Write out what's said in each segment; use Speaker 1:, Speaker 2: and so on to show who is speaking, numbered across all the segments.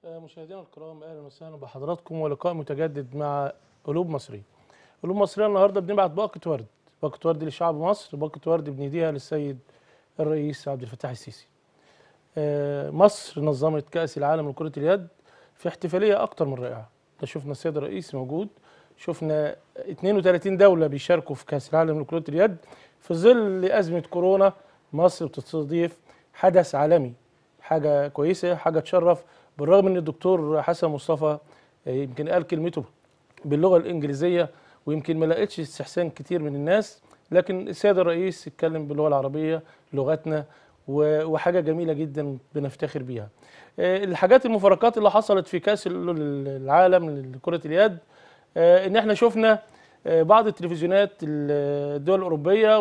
Speaker 1: مشاهدينا الكرام اهلا وسهلا بحضراتكم ولقاء متجدد مع قلوب مصريه. قلوب مصريه النهارده بنبعت باقه ورد، باقه ورد لشعب مصر، باقه ورد بنديها للسيد الرئيس عبد الفتاح السيسي. آه، مصر نظمت كاس العالم لكره اليد في احتفاليه اكتر من رائعه. ده شفنا السيد الرئيس موجود، شفنا 32 دوله بيشاركوا في كاس العالم لكره اليد في ظل ازمه كورونا مصر بتستضيف حدث عالمي حاجه كويسه حاجه تشرف بالرغم ان الدكتور حسن مصطفى آه، يمكن قال كلمته باللغه الانجليزيه ويمكن ما لقيتش استحسان كتير من الناس لكن السيد الرئيس اتكلم باللغه العربيه لغتنا و- وحاجه جميله جدا بنفتخر بيها. آه، الحاجات المفارقات اللي حصلت في كاس ال- العالم لكره اليد آه، ان احنا شفنا آه، بعض التلفزيونات ال- الدول الاوروبيه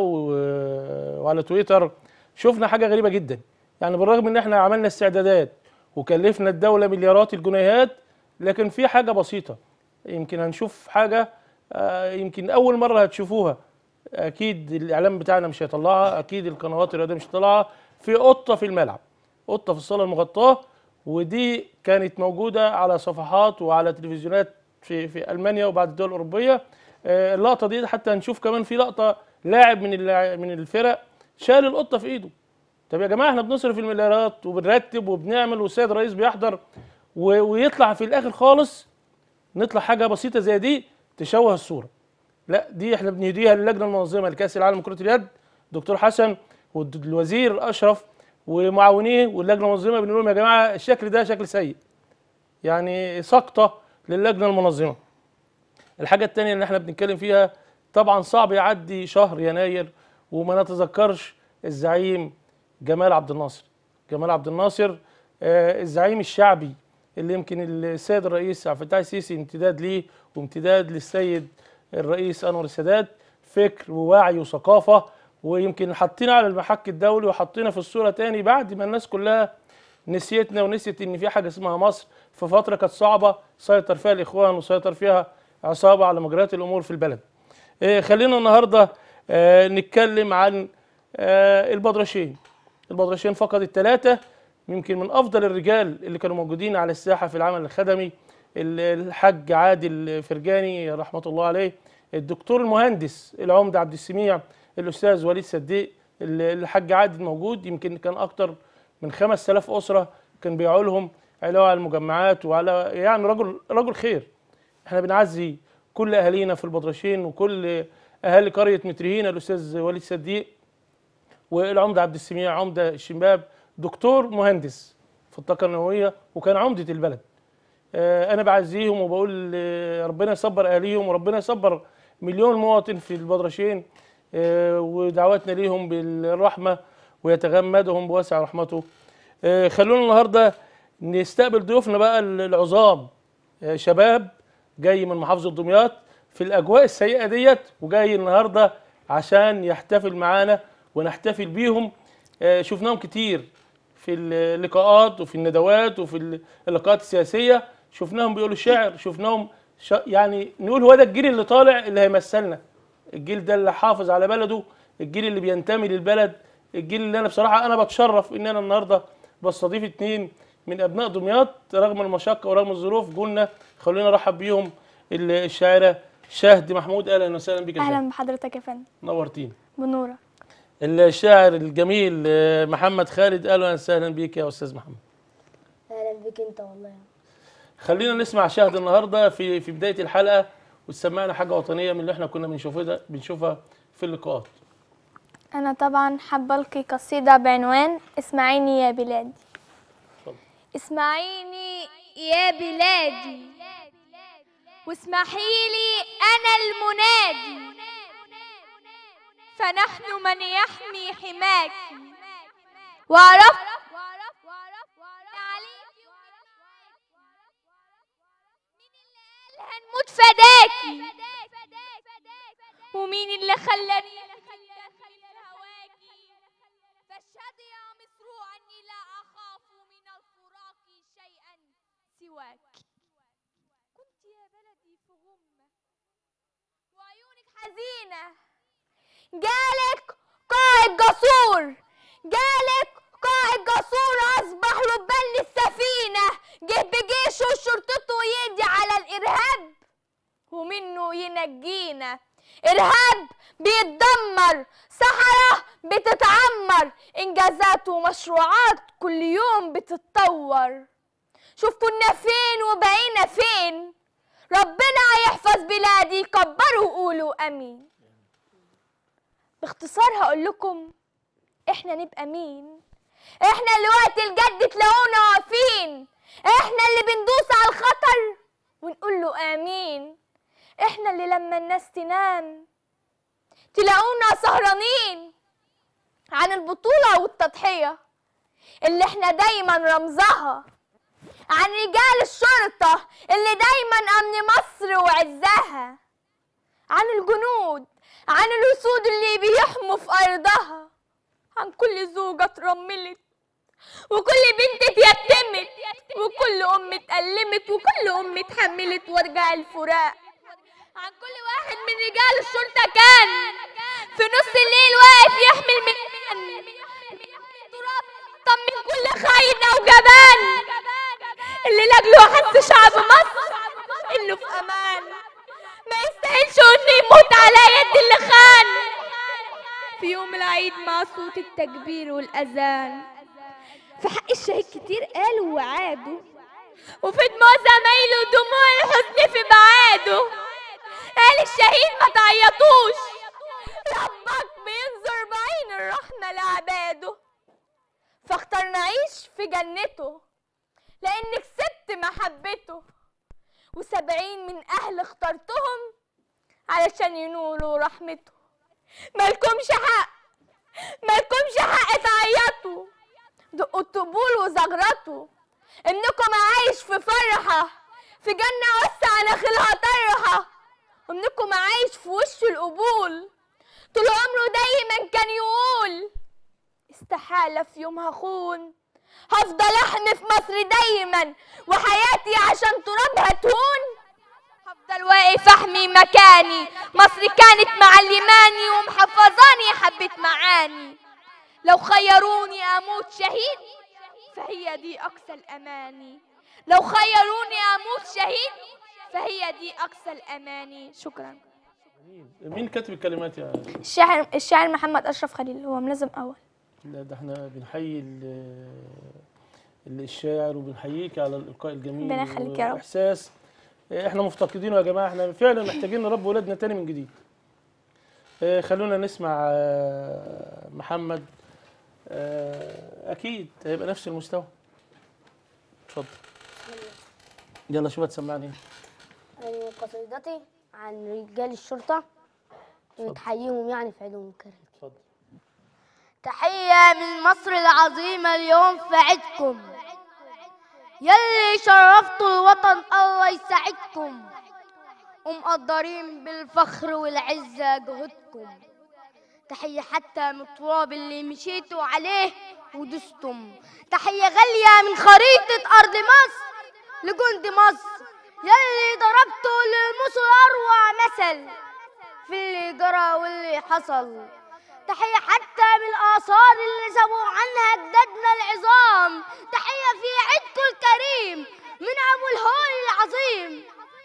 Speaker 1: و- وعلى تويتر شفنا حاجه غريبه جدا يعني بالرغم ان احنا عملنا استعدادات وكلفنا الدوله مليارات الجنيهات لكن في حاجه بسيطه يمكن هنشوف حاجه آه، يمكن اول مره هتشوفوها اكيد الاعلام بتاعنا مش هيطلعها اكيد القنوات الرياضيه مش هتطلعها في قطه في الملعب قطه في الصاله المغطاه ودي كانت موجوده على صفحات وعلى تلفزيونات في في المانيا وبعض الدول الاوروبيه آه، اللقطه دي حتى هنشوف كمان في لقطه لاعب من اللاع- من الفرق شال القطه في ايده طب يا جماعه احنا بنصرف المليارات وبنرتب وبنعمل والسيد الرئيس بيحضر و- ويطلع في الاخر خالص نطلع حاجه بسيطه زي دي تشوه الصوره لا دي احنا بنهديها للجنه المنظمه لكاس العالم لكره اليد دكتور حسن والوزير اشرف ومعاونيه واللجنه المنظمه بنقول لهم يا جماعه الشكل ده شكل سيء يعني سقطه للجنه المنظمه الحاجه الثانيه اللي احنا بنتكلم فيها طبعا صعب يعدي شهر يناير وما نتذكرش الزعيم جمال عبد الناصر جمال عبد الناصر آه، الزعيم الشعبي اللي يمكن السيد الرئيس عبد الفتاح السيسي امتداد ليه وامتداد للسيد الرئيس انور السادات فكر ووعي وثقافه ويمكن حطينا على المحك الدولي وحطينا في الصوره تاني بعد ما الناس كلها نسيتنا ونسيت ان في حاجه اسمها مصر في فتره كانت صعبه سيطر فيها الاخوان وسيطر فيها عصابه على مجريات الامور في البلد. آه، خلينا النهارده آه، نتكلم عن آه، البدرشين. البدرشين فقد الثلاثه يمكن من افضل الرجال اللي كانوا موجودين على الساحه في العمل الخدمي ال- الحاج عادل فرجاني رحمه الله عليه الدكتور المهندس العمده عبد السميع الاستاذ وليد صديق ال- الحاج عادل موجود يمكن كان اكتر من 5000 اسره كان بيعوا لهم علاوه على المجمعات وعلى يعني رجل رجل خير احنا بنعزي كل اهالينا في البدرشين وكل اهالي قريه مترهينا الاستاذ وليد صديق والعمده عبد السميع عمده الشباب دكتور مهندس في الطاقه النوويه وكان عمده البلد آه، انا بعزيهم وبقول آه، ربنا يصبر اهاليهم وربنا يصبر مليون مواطن في البدرشين آه، ودعواتنا ليهم بالرحمه ويتغمدهم بواسع رحمته آه، خلونا النهارده نستقبل ضيوفنا بقى العظام آه، شباب جاي من محافظه دمياط في الاجواء السيئه ديت وجاي النهارده عشان يحتفل معانا ونحتفل بيهم آه، شفناهم كتير في اللقاءات وفي الندوات وفي اللقاءات السياسيه شفناهم بيقولوا شعر شفناهم ش... يعني نقول هو ده الجيل اللي طالع اللي هيمثلنا الجيل ده اللي حافظ على بلده الجيل اللي بينتمي للبلد الجيل اللي انا بصراحه انا بتشرف ان انا النهارده بستضيف اتنين من ابناء دمياط رغم المشقه ورغم الظروف قلنا خلونا نرحب بيهم ال- الشاعره شهد محمود اهلا وسهلا بك يا شهد
Speaker 2: اهلا بحضرتك يا فندم
Speaker 1: نورتينا
Speaker 2: بنورة
Speaker 1: الشاعر الجميل آه، محمد خالد اهلا وسهلا بيك يا استاذ محمد
Speaker 3: اهلا بك انت والله
Speaker 1: خلينا نسمع شاهد النهارده في في بدايه الحلقه وتسمعنا حاجه وطنيه من اللي احنا كنا بنشوفها بنشوفها في اللقاءات
Speaker 2: انا طبعا حابه القي قصيده بعنوان اسمعيني يا بلادي
Speaker 1: اتفضل.
Speaker 2: اسمعيني يا بلادي واسمحي لي انا المنادي فنحن من يحمي حماك وعرفت هنموت فداكي ومين اللي خلاني هواكي فاشهدي يا مصر اني لا اخاف من الفراق شيئا سواك كنت يا بلدي في غمه وعيونك حزينه جالك قائد جسور جالك قائد جسور اصبح لبان للسفينه جه بجيش إرهاب بيتدمر صحراء بتتعمر إنجازات ومشروعات كل يوم بتتطور شوف كنا فين وبقينا فين ربنا هيحفظ بلادي كبروا وقولوا أمين باختصار هقول لكم احنا نبقى مين احنا اللي وقت الجد تلاقونا واقفين احنا اللي بندوس على الخطر ونقول له امين احنا اللي لما الناس تنام تلاقونا سهرانين عن البطولة والتضحية اللي احنا دايما رمزها عن رجال الشرطة اللي دايما أمن مصر وعزها عن الجنود عن الأسود اللي بيحموا في أرضها عن كل زوجة اترملت وكل بنت اتيتمت وكل أم اتألمت وكل أم اتحملت وارجع الفراق عن كل واحد من رجال الشرطة كان في نص الليل واقف يحمل من تراب طم من كل خاين أو جبان اللي لاجله حس شعب مصر إنه في أمان ما يستاهلش إنه يموت على يد اللي خان في يوم العيد مع صوت التكبير والأذان في حق الشهيد كتير قالوا وعادوا وفي دموع زمايله دموع الحزن في بعاده قال الشهيد ما تعيطوش ربك بينظر بعين الرحمة لعباده فاختار نعيش في جنته لأن كسبت محبته وسبعين من أهل اخترتهم علشان ينولوا رحمته مالكمش حق مالكمش حق تعيطوا دقوا الطبول وزغرطوا ابنكم عايش في فرحة في جنة وسع نخلها طرحة ابنكم عايش في وش القبول طول عمره دايما كان يقول استحالة في يوم هخون هفضل احمي في مصر دايما وحياتي عشان ترابها تهون هفضل واقف احمي مكاني مصر كانت معلماني ومحفظاني حبة معاني لو خيروني اموت شهيد فهي دي اقصى الاماني لو خيروني اموت شهيد فهي دي اقصى الاماني شكرا
Speaker 1: مين كاتب الكلمات يا
Speaker 2: الشاعر الشاعر محمد اشرف خليل هو ملازم اول
Speaker 1: لا ده احنا بنحيي ال- ال- الشاعر وبنحييك على الإلقاء الجميل
Speaker 2: ربنا يخليك يا رب.
Speaker 1: والإحساس احنا مفتقدينه يا جماعة احنا فعلا محتاجين نربي ولادنا تاني من جديد اه، خلونا نسمع اه، محمد اه، أكيد هيبقى نفس المستوى اتفضل يلا شو تسمعني
Speaker 3: يعني قصيدتي عن رجال الشرطة وتحييهم يعني في عيدهم الكريم
Speaker 1: اتفضل
Speaker 3: تحية من مصر العظيمة اليوم في عيدكم يلي شرفتوا الوطن الله يسعدكم ومقدرين بالفخر والعزة جهودكم تحية حتى من التراب اللي مشيتوا عليه ودستم تحية غالية من خريطة أرض مصر لجند مصر يلي ضربتوا للمصر أروع مثل في اللي جرى واللي حصل تحية حتى من الآثار اللي سابوا عنها أجدادنا العظام تحية في عيدكم الكريم من أبو الهول العظيم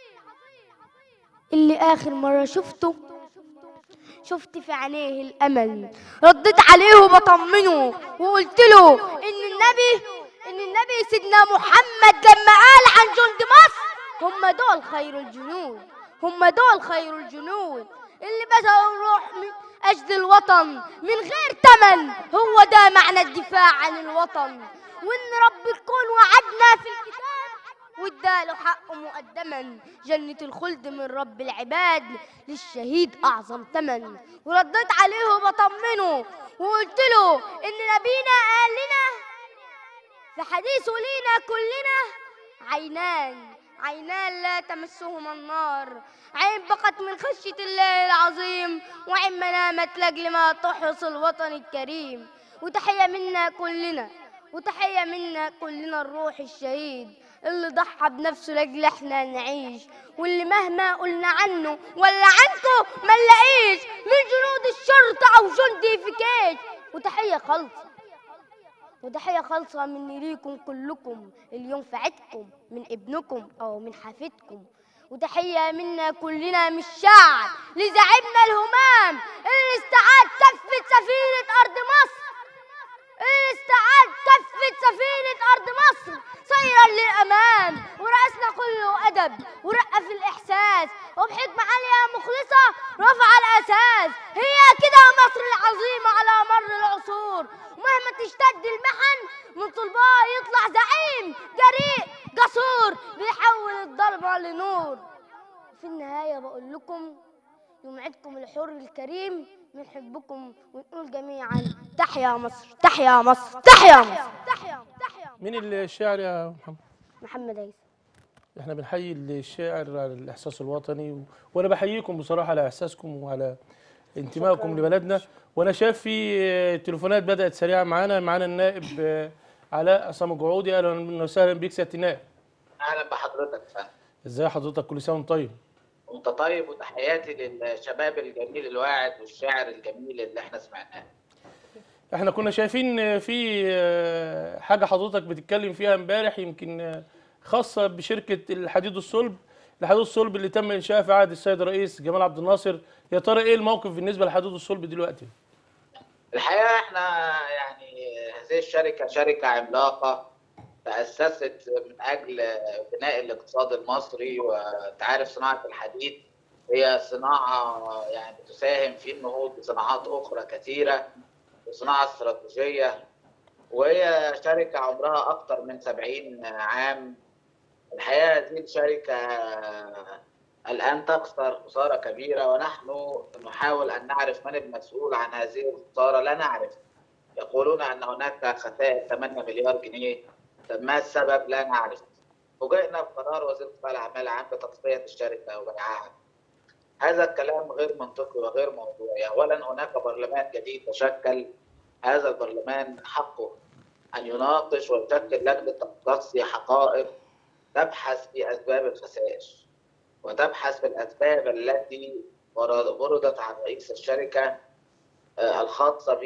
Speaker 3: اللي آخر مرة شفته شفت في عينيه الأمل رديت عليه وبطمنه وقلت له إن النبي إن النبي سيدنا محمد لما قال عن جند مصر هم دول خير الجنود هم دول خير الجنود اللي بذلوا الروح من أجل الوطن من غير تمن هو ده معنى الدفاع عن الوطن وإن رب الكون وعدنا في الكتاب واداله حقه مقدما جنة الخلد من رب العباد للشهيد أعظم تمن ورديت عليه وبطمنه وقلت له إن نبينا قال لنا في حديثه لينا كلنا عينان عينان لا تمسهما النار عين بقت من خشية الله العظيم وعين ما نامت لأجل ما تحرس الوطن الكريم وتحية منا كلنا وتحية منا كلنا الروح الشهيد اللي ضحى بنفسه لاجل احنا نعيش واللي مهما قلنا عنه ولا عنكم ما نلاقيش من جنود الشرطة أو جندي في كيش وتحية خالصة وتحية خالصة مني ليكم كلكم اليوم في عيدكم من ابنكم أو من حفيدكم وتحية منا كلنا من الشعب لزعيمنا الهمام اللي استعاد كفة سفينة أرض مصر اللي استعاد كفة سفينة أرض مصر سيرا للأمام ورأسنا كله أدب ورقة في الإحساس وبحكمة عالية مخلصة رفع الأساس هي كده مصر العظيمة على مر العصور ومهما تشتد المحن من طلبها يطلع زعيم جريء جسور بيحول الضلمة لنور في النهاية بقول لكم يوعدكم الحر الكريم بنحبكم ونقول جميعا تحيا مصر تحيا مصر تحيا مصر تحيا تحيا
Speaker 1: مين الشاعر يا محمد
Speaker 3: محمد عيسى
Speaker 1: احنا بنحيي الشاعر على الاحساس الوطني و... وانا بحييكم بصراحه على احساسكم وعلى انتمائكم لبلدنا وانا شايف في آه، تليفونات بدات سريعه معانا معانا النائب آه، علاء عصام الجعودي اهلا وسهلا بيك سياده النائب
Speaker 4: اهلا بحضرتك يا فندم
Speaker 1: ازاي حضرتك كل سنه وانت طيب
Speaker 4: وانت طيب وتحياتي للشباب الجميل الواعد والشاعر الجميل اللي احنا سمعناه
Speaker 1: احنا كنا شايفين في آه، حاجه حضرتك بتتكلم فيها امبارح يمكن آه، خاصه بشركه الحديد الصلب الحديد الصلب اللي تم انشائها في عهد السيد الرئيس جمال عبد الناصر يا ترى ايه الموقف بالنسبه لحديد الصلب دلوقتي
Speaker 4: الحقيقه احنا يعني هذه الشركه شركه عملاقه تاسست من اجل بناء الاقتصاد المصري وانت عارف صناعه الحديد هي صناعه يعني تساهم في النهوض بصناعات اخرى كثيره وصناعه استراتيجيه وهي شركه عمرها اكثر من 70 عام الحقيقه هذه الشركه الان تخسر خساره كبيره ونحن نحاول ان نعرف من المسؤول عن هذه الخساره لا نعرف يقولون ان هناك خسائر 8 مليار جنيه طب ما السبب لا نعرف فوجئنا بقرار وزير قطاع الاعمال العام بتصفيه الشركه وبيعها هذا الكلام غير منطقي وغير موضوعي اولا هناك برلمان جديد تشكل هذا البرلمان من حقه ان يناقش ويشكل لجنه تقصي حقائق تبحث في اسباب الخسائر وتبحث في الاسباب التي وردت عن رئيس الشركه آه، الخاصه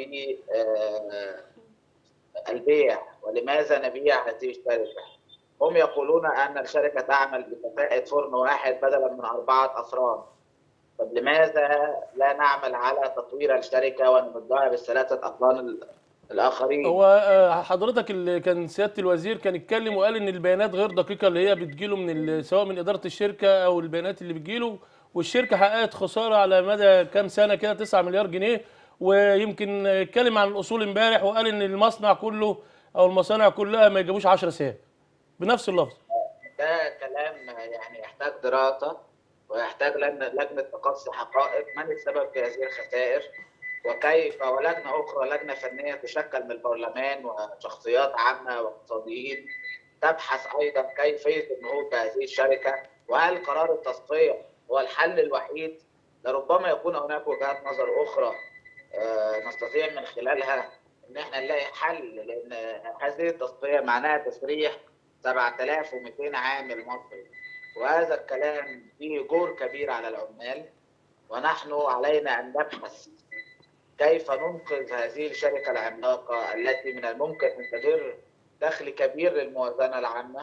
Speaker 4: بالبيع ولماذا نبيع هذه الشركه؟ هم يقولون ان الشركه تعمل بكفاءه فرن واحد بدلا من اربعه افران. طب لماذا لا نعمل على تطوير الشركه ونمدها بالثلاثه افران ال- الاخرين؟
Speaker 1: هو آه، حضرتك اللي كان سياده الوزير كان اتكلم وقال ان البيانات غير دقيقه اللي هي بتجيله من ال- سواء من اداره الشركه او البيانات اللي بتجيله والشركه حققت خساره على مدى كام سنه كده 9 مليار جنيه ويمكن اتكلم عن الاصول امبارح وقال ان المصنع كله او المصانع كلها ما يجيبوش 10 ساعات بنفس اللفظ
Speaker 4: ده كلام يعني يحتاج دراسه ويحتاج لجنه لجنه تقصي حقائق من السبب في هذه الخسائر وكيف ولجنه اخرى لجنه فنيه تشكل من البرلمان وشخصيات عامه واقتصاديين تبحث ايضا كيفيه النهوض بهذه الشركه وهل قرار التصفيه هو الحل الوحيد لربما يكون هناك وجهات نظر اخرى آه، نستطيع من خلالها ان احنا نلاقي حل لان هذه التصفيه معناها تسريح 7200 عامل مصري وهذا الكلام فيه جور كبير على العمال ونحن علينا ان نبحث كيف ننقذ هذه الشركه العملاقه التي من الممكن ان تدر دخل كبير للموازنه العامه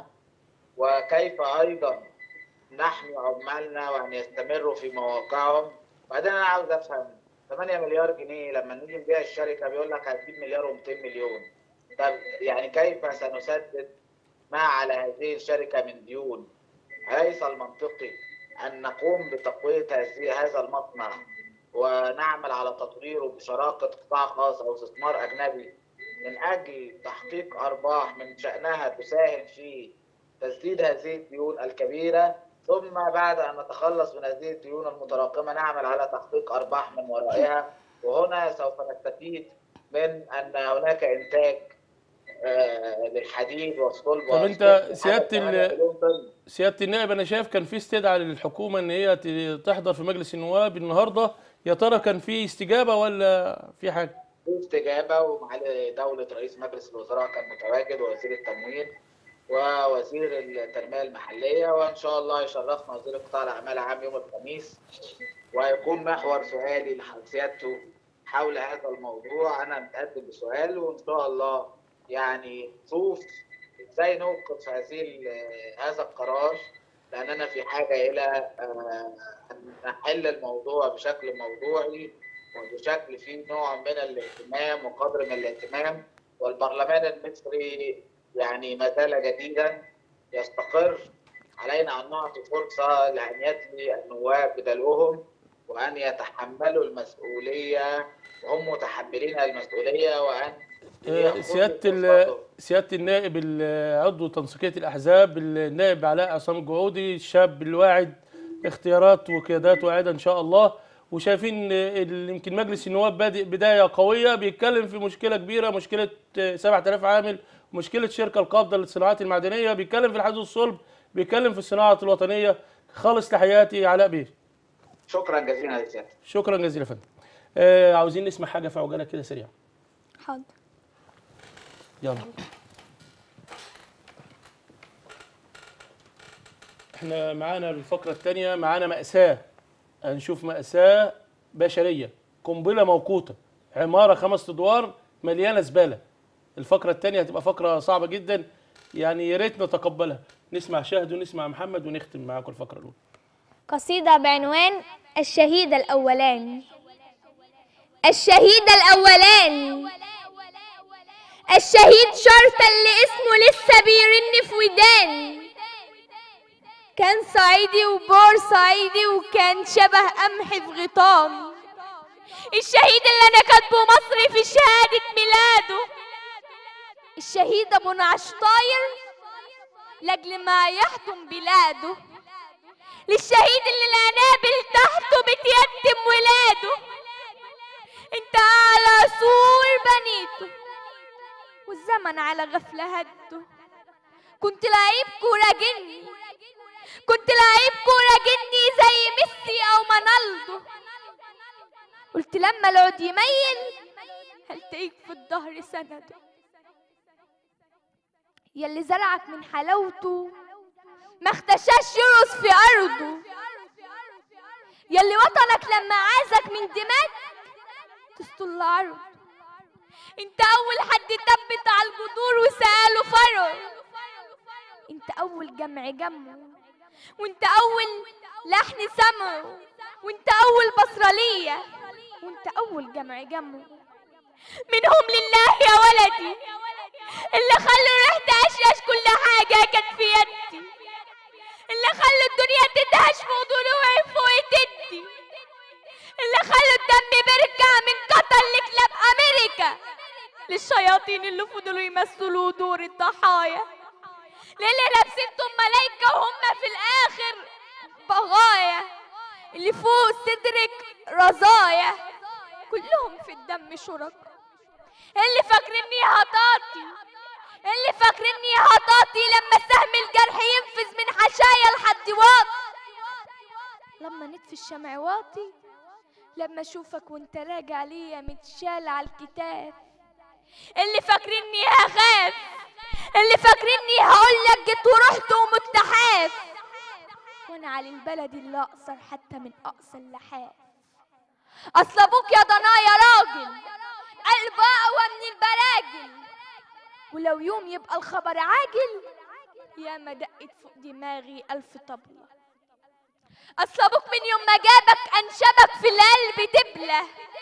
Speaker 4: وكيف ايضا نحمي عمالنا وان يستمروا في مواقعهم بعدين انا عاوز افهم 8 مليار جنيه لما نيجي نبيع الشركه بيقول لك هتجيب مليار و200 مليون طب يعني كيف سنسدد ما على هذه الشركه من ديون أليس المنطقي أن نقوم بتقوية هذه هذا المصنع ونعمل على تطويره بشراكة قطاع خاص أو استثمار أجنبي من أجل تحقيق أرباح من شأنها تساهم في تسديد هذه الديون الكبيرة ثم بعد أن نتخلص من هذه الديون المتراكمة نعمل على تحقيق أرباح من ورائها وهنا سوف نستفيد من أن هناك إنتاج آه، للحديد والصلب
Speaker 1: طب أنت
Speaker 4: والصلب
Speaker 1: سيادة
Speaker 4: عدد 8
Speaker 1: ال-
Speaker 4: مليون طن.
Speaker 1: سياده النائب انا شايف كان في استدعاء للحكومه ان هي ت- تحضر في مجلس النواب النهارده يا ترى كان في استجابه ولا في حاجه
Speaker 4: في استجابه ومعالي دوله رئيس مجلس الوزراء كان متواجد ووزير التموين ووزير التنميه المحليه وان شاء الله يشرفنا وزير قطاع الاعمال العام يوم الخميس ويكون محور سؤالي لسيادته حول هذا الموضوع انا متقدم بسؤال وان شاء الله يعني نشوف ازاي نوقف هذه ال- هذا القرار لاننا في حاجه الى آه، ان نحل الموضوع بشكل موضوعي وبشكل فيه نوع من الاهتمام وقدر من الاهتمام والبرلمان المصري يعني ما زال جديدا يستقر علينا ان نعطي فرصه لان يتلي النواب بدلوهم وان يتحملوا المسؤوليه وهم متحملين المسؤوليه وان
Speaker 1: آه،
Speaker 4: يأخذوا
Speaker 1: سياده ال-
Speaker 4: فرصتهم.
Speaker 1: سياده النائب ال- عضو تنسيقيه الاحزاب النائب علاء عصام الجعودي الشاب الواعد اختيارات وقيادات واعده ان شاء الله وشايفين ال- يمكن مجلس النواب بادئ بدايه قويه بيتكلم في مشكله كبيره مشكله آه، 7000 عامل مشكله شركه القابضه للصناعات المعدنيه بيتكلم في الحديد والصلب بيتكلم في الصناعه الوطنيه خالص تحياتي علاء بيه
Speaker 4: شكرا جزيلا يا سيادة
Speaker 1: شكرا جزيلا يا فندم آه عاوزين نسمع حاجه في عجاله كده سريع
Speaker 2: حاضر
Speaker 1: يلا احنا معانا الفقرة الثانية معانا مأساة هنشوف مأساة بشرية قنبلة موقوتة عمارة خمس أدوار مليانة زبالة الفقرة الثانية هتبقى فقرة صعبة جدا يعني يا ريت نتقبلها نسمع شاهد ونسمع محمد ونختم معاكم الفقرة الأولى
Speaker 2: قصيدة بعنوان الشهيد الأولاني الشهيد الأولاني الشهيد شرطة اللي اسمه لسه بيرن في وداني كان صعيدي وبور صعيدي وكان شبه قمح في غيطان الشهيد اللي انا كاتبه مصري في شهادة ميلاده الشهيد ابو نعشطاير لاجل ما يحكم بلاده للشهيد اللي العنابل تحته بتيتم ولاده انت على سور بنيته والزمن على غفلة هده كنت لعيب كورة جني كنت لعيب كورة جني زي ميسي او مانالدو قلت لما العود يميل هلتقيك في الظهر سنده يلي زرعك من حلاوته ما اختشاش يرقص في ارضه يلي وطنك لما عازك من دماغ تسطل عرض انت اول حد تبت على الجذور وسأله فرع انت اول جمع جمه وانت اول لحن سمعه وانت اول بصرالية وانت اول جمع جمه منهم لله يا ولدي اللي خلوا ريحة اشياش كل حاجة كانت في يدي اللي خلوا الدنيا تدهش فوق ضلوعي فوق تدي اللي خلوا الدم بيرجع من قطر لكلاب امريكا للشياطين اللي فضلوا يمثلوا دور الضحايا للي لابسينهم ملايكة وهم في الاخر بغايا اللي فوق صدرك رزايا كلهم في الدم شركاء اللي فاكرني هطاطي اللي فاكرني هطاطي لما سهم الجرح ينفذ من حشايا لحد واطي لما نطفي الشمع واطي لما اشوفك وانت راجع ليا متشال على الكتاب اللي فاكرني هخاف اللي فاكرني هقولك جيت ورحت ومتحاف وانا على البلد اللي اقصر حتى من اقصى اللحاف اصل ابوك يا ضنايا راجل قلبه اقوى من البراجل ولو يوم يبقى الخبر عاجل يا ما دقت فوق دماغي الف طبلة اصل ابوك من يوم ما جابك انشبك في القلب دبلة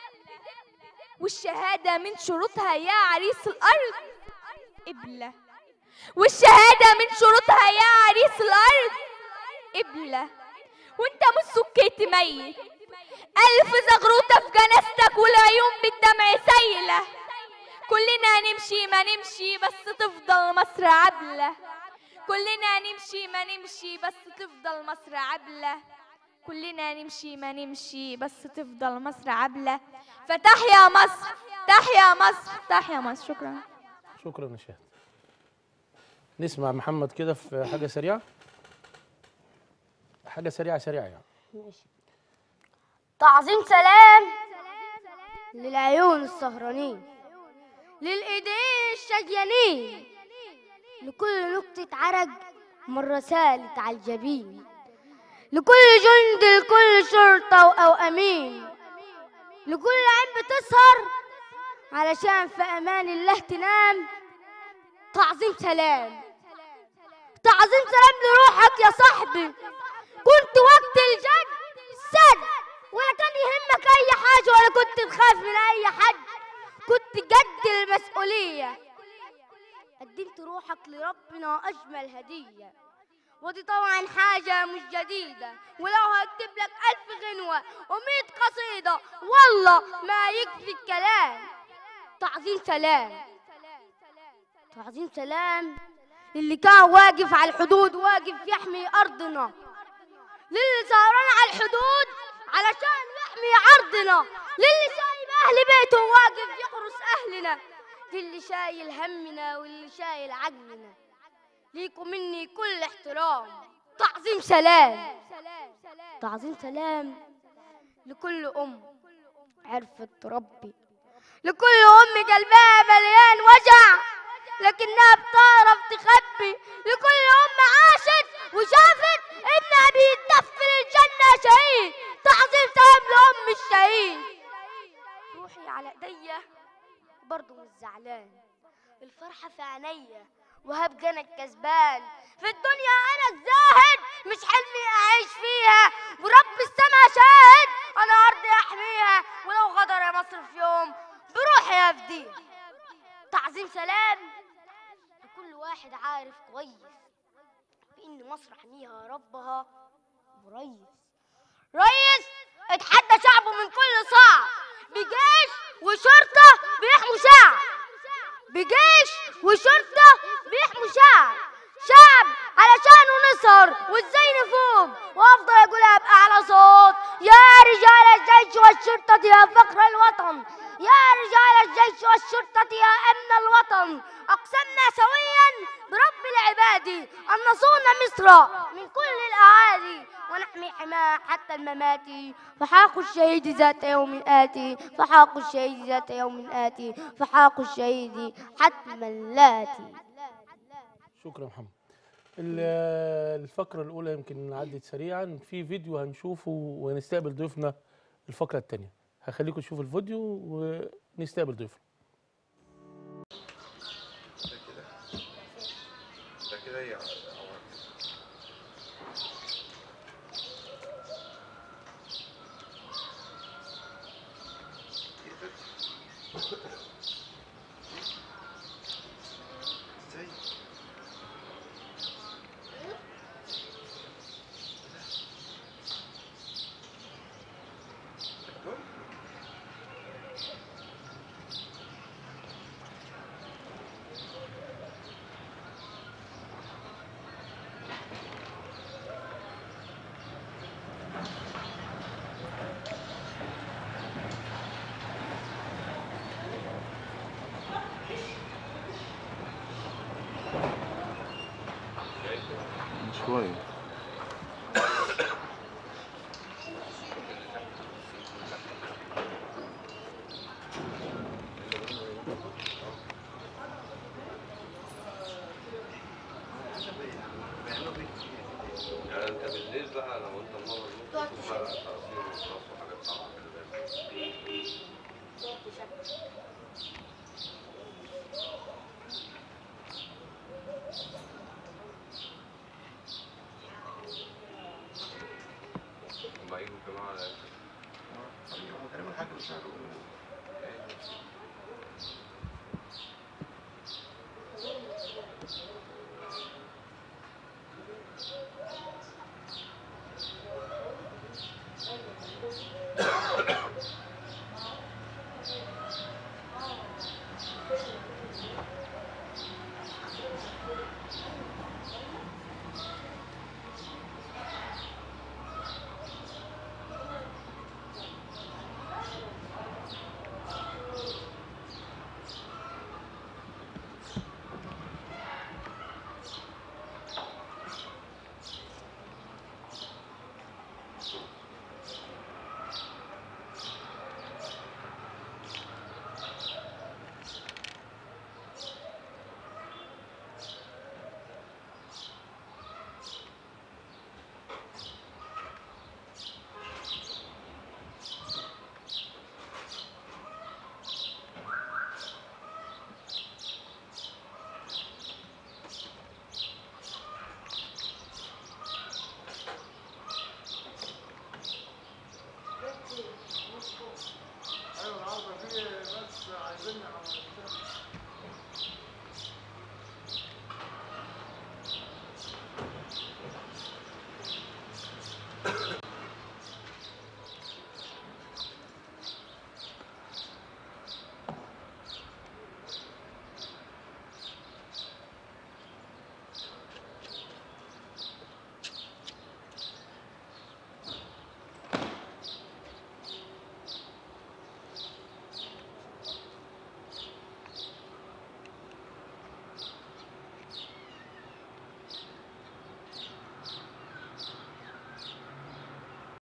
Speaker 2: والشهادة من شروطها يا عريس الارض قبلة والشهادة من شروطها يا عريس الارض قبلة وانت مش سكيت ميت ألف زغروطة في جنازتك والعيون بالدمع سايلة كلنا نمشي ما نمشي بس تفضل مصر عبلة كلنا نمشي ما نمشي بس تفضل مصر عبلة كلنا نمشي ما نمشي بس تفضل مصر عبلة فتحيا مصر تحيا مصر تحيا مصر شكرا
Speaker 1: شكرا يا شاهد نسمع محمد كده في حاجة سريعة حاجة سريعة سريعة يعني
Speaker 3: تعظيم سلام للعيون السهرانين للإيدين الشجيانين لكل نقطة عرج مرة سالت على الجبين لكل جند لكل شرطة أو أمين لكل عين بتسهر علشان في أمان الله تنام تعظيم سلام تعظيم سلام لروحك يا صاحبي كنت وقت الجد سد ولا كان يهمك اي حاجه ولا كنت تخاف من اي حد كنت قد المسؤوليه قدمت روحك لربنا اجمل هديه ودي طبعا حاجة مش جديدة ولو هكتب لك ألف غنوة ومية قصيدة والله ما يكفي الكلام تعظيم سلام تعظيم سلام للي كان واقف على الحدود واقف يحمي أرضنا للي سهران على الحدود علشان يحمي عرضنا للي سايب أهل بيته واقف يحرس أهلنا للي شايل همنا واللي شايل عقلنا ليكم مني كل احترام تعظيم سلام تعظيم سلام لكل أم عرفت تربي لكل أم قلبها مليان وجع لكنها بتعرف تخبي لكل أم عاشت وشافت ابنها بيتدفن الجنة شهيد تعظيم سلام لأم الشهيد روحي على ايديا برضه مش زعلان الفرحة في عينيا وهبقى انا الكسبان في الدنيا انا الزاهد مش حلمي اعيش فيها ورب السما شاهد انا ارضي احميها ولو غدر يا مصر في يوم بروحي افديها تعظيم سلام لكل واحد عارف كويس بان مصر حميها ربها وريس ريس اتحدى شعبه من كل صعب بجيش وشرطة بيحموا شعب بجيش وشرطة بيحموا شعب شعب علشانه نسهر وازاي نفوق وافضل اقولها باعلى صوت يا رجال الجيش والشرطة يا فخر الوطن يا رجال الجيش والشرطة يا امن الوطن اقسمنا سويا برب العباد ان نصون مصر من كل الاعادي ونحمي حماها حتى الممات فحاق الشهيد ذات يوم آتي فحاق الشهيد ذات يوم آتي فحاق الشهيد حتما لاتي
Speaker 1: شكرا محمد ال- الفقرة الأولى يمكن عدت سريعا في فيديو هنشوفه ونستقبل ضيوفنا الفقرة الثانية هخليكم تشوفوا الفيديو ونستقبل ضيوفنا
Speaker 5: ده كده ده كده هي ازاي شوية
Speaker 6: يعني انت بالليل بقى لو انت منور ممكن تشوف بقى تقسيم وصف وحاجات صعبة كده هما يجوا الجماعة على
Speaker 5: تقريبا حاجة بشهر